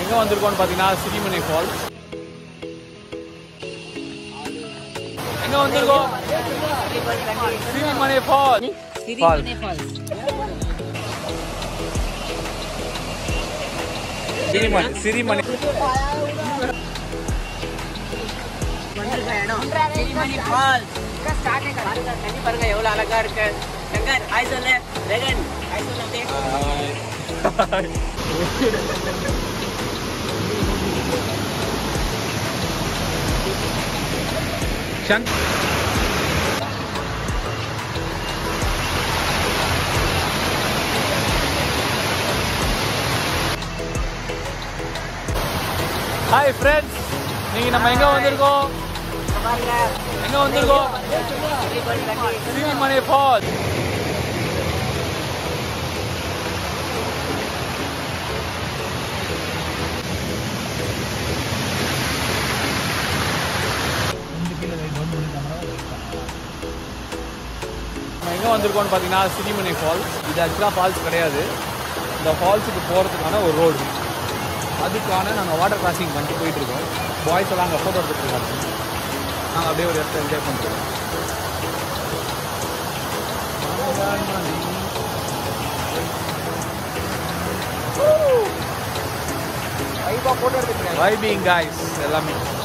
எங்க வந்திருக்கோம்னு பாத்தீங்கன்னா சிரிமனை ஃபால்ஸ் எங்க வந்திருக்கோம் சிரிமனை ஃபால்ஸ் சிரிமனை சிரிமனை சிரிமணி ஃபால்ஸ் பாருங்க தண்ணி பாருங்க எவ்வளவு அழகா இருக்கு சங்கர் ஹாய் சொல்லு ரெகன் ஹாய் சொல்லு அப்படியே சங்க் ஹாய் ஃப்ரெண்ட்ஸ் நீங்க நம்ம எங்க வந்திருக்கோம் பாருங்க எங்க வந்திருக்கோம் சிரிமனை ஃபால்ஸ் நம்ம எங்கே வந்திருக்கோம்னு பார்த்தீங்கன்னா சிரிமனை ஃபால்ஸ் இது ஆக்சுவலாக ஃபால்ஸ் கிடையாது இந்த ஃபால்ஸுக்கு போகிறதுக்கான ஒரு ரோடு அதுக்கான நாங்கள் வாட்டர் கிராசிங் பண்ணிட்டு போயிட்டு இருக்கோம் பாய்ஸ் எல்லாம் அங்கே ஃபோட்டோ எடுத்துட்டு இருக்காங்க நாங்கள் அப்படியே ஒரு இடத்துல என்ஜாய் பண்ணிட்டு வைபிங் காய்ஸ் எல்லாமே